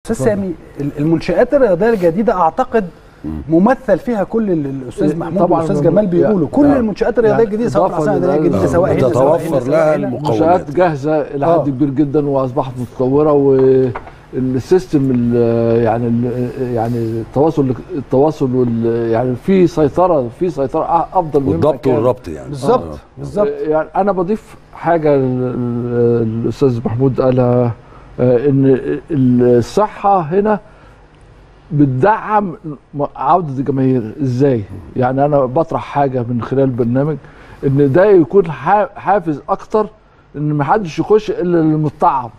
استاذ سامي ال- المنشات الرياضيه الجديده اعتقد ممثل فيها كل اللي الاستاذ محمود طبعاً والاستاذ جمال بيقولوا كل يعني- المنشات الرياضيه يعني الجديده سواء إضافة العاصمه الاداريه لل- الجديده سواء هنا سواء بتتوفر هنا سواء لها هنا. المقومات منشآت جاهزه الى آه. حد كبير جدا واصبحت متطوره والسيستم ال- يعني ال- يعني التواصل التواصل وال- يعني في سيطره في سيطره افضل مما والضبط كان. والربط يعني بالظبط آه. بالظبط يعني انا بضيف حاجه ال- ال- الاستاذ محمود قالها آه، ان الصحه هنا بتدعم م- عوده الجماهير ازاي يعني انا بطرح حاجه من خلال البرنامج ان ده يكون حا- حافز اكتر ان ما حدش يخش الا المطعم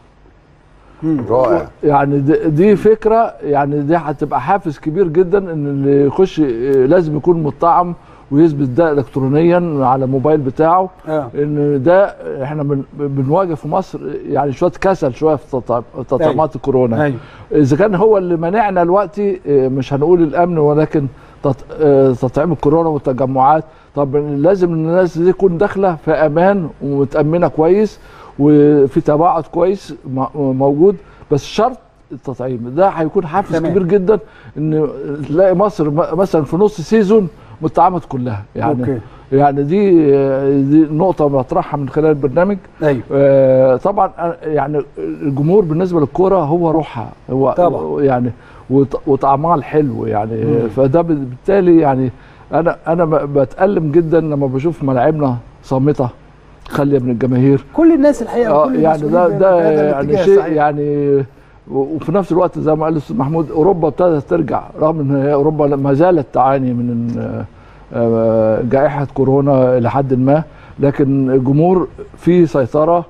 رائع يعني دي, دي فكره يعني دي هتبقى حافز كبير جدا ان اللي يخش آه، لازم يكون مطعم ويثبت ده الكترونيا على الموبايل بتاعه اه ان ده احنا بن- بنواجه في مصر يعني شويه كسل شويه في تطع- تطعيمات الكورونا ايوه اذا كان هو اللي منعنا دلوقتي اه، مش هنقول الامن ولكن تط- اه، تطعيم الكورونا والتجمعات طب لازم الناس دي تكون داخله في امان ومتامنه كويس وفي تباعد كويس م- موجود بس شرط التطعيم ده هيكون حافز تمام. كبير جدا ان تلاقي مصر م- مثلا في نص سيزون متطعمت كلها يعني اوكي يعني دي دي نقطة بطرحها من خلال البرنامج ايوه آه، طبعا آه، يعني الجمهور بالنسبة للكرة هو روحها هو طبعا. يعني وط- وطعمها الحلو يعني مم. فده بالتالي يعني انا انا ب- بتألم جدا لما بشوف ملاعبنا صامتة خالية من الجماهير كل الناس الحقيقه آه، وكل يعني ده المسؤولين ده في هذا يعني الاتجاه، شيء صحيح. يعني و- وفي نفس الوقت زي ما قال الاستاذ محمود اوروبا ابتدت ترجع رغم ان هي اوروبا ما زالت تعاني من آه، آه، جائحه كورونا الى حد ما لكن الجمهور فيه سيطره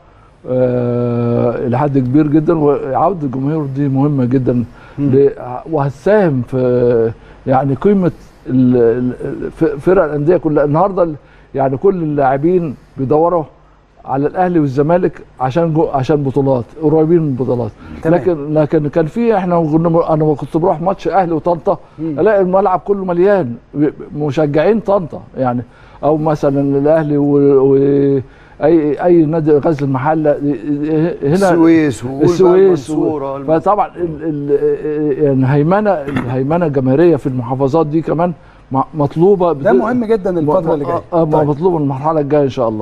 آه، الى حد كبير جدا وعوده الجمهور دي مهمه جدا ل- وهتساهم في يعني قيمه ال- ال- ف- فرق الانديه كلها النهارده ال- يعني كل اللاعبين بيدوروا على الاهلي والزمالك عشان جو عشان بطولات قريبين من البطولات تمام. لكن لكن كان في احنا كنا انا كنت بروح ماتش اهلي وطنطا مم. الاقي الملعب كله مليان مشجعين طنطا يعني او مثلا الاهلي و, و اي اي نادي غزل المحله هنا السويس وقول بقى السويس و- المنصورة، فطبعا ال- ال- الهيمنه الهيمنه الجماهيريه في المحافظات دي كمان م- مطلوبه ده مهم جدا الفتره اللي جايه آه، آه، طيب. مطلوبه المرحله الجايه ان شاء الله